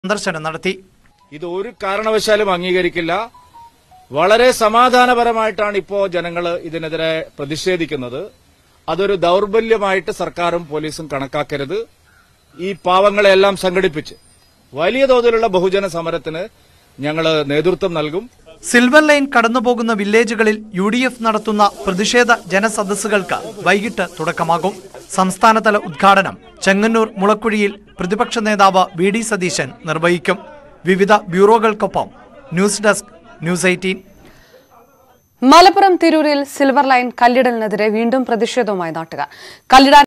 സന്ദർശനം നടത്തി ഇത് ഒരു കാരണവശാലും അംഗീകരിക്കില്ല വളരെ സമാധാനപരമായിട്ടാണ് ഇപ്പോ ജനങ്ങൾ ഇതിനെതിരെ പ്രതിഷേധിക്കുന്നത് അതൊരു ദൗർബല്യമായിട്ട് സർക്കാരും പോലീസും കണക്കാക്കരുത് ഈ പാവങ്ങളെല്ലാം സംഘടിപ്പിച്ച് വലിയ തോതിലുള്ള ബഹുജന സമരത്തിന് ഞങ്ങൾ നേതൃത്വം നൽകും സിൽവർ ലൈൻ കടന്നുപോകുന്ന വില്ലേജുകളിൽ യു ഡി എഫ് നടത്തുന്ന പ്രതിഷേധ ജനസദസ്സുകൾക്ക് വൈകിട്ട് തുടക്കമാകും സംസ്ഥാനതല ഉദ്ഘാടനം ചെങ്ങന്നൂർ മുളക്കുഴിയിൽ പ്രതിപക്ഷ നേതാവ് വി ഡി സതീശൻ നിർവഹിക്കും വിവിധ ബ്യൂറോകൾക്കൊപ്പം news desk news eighteen Malappuram തിരൂരിൽ സിൽവർ ലൈൻ കല്ലിടലിനെതിരെ വീണ്ടും പ്രതിഷേധവുമായി നാട്ടുകാർ കല്ലിടാൻ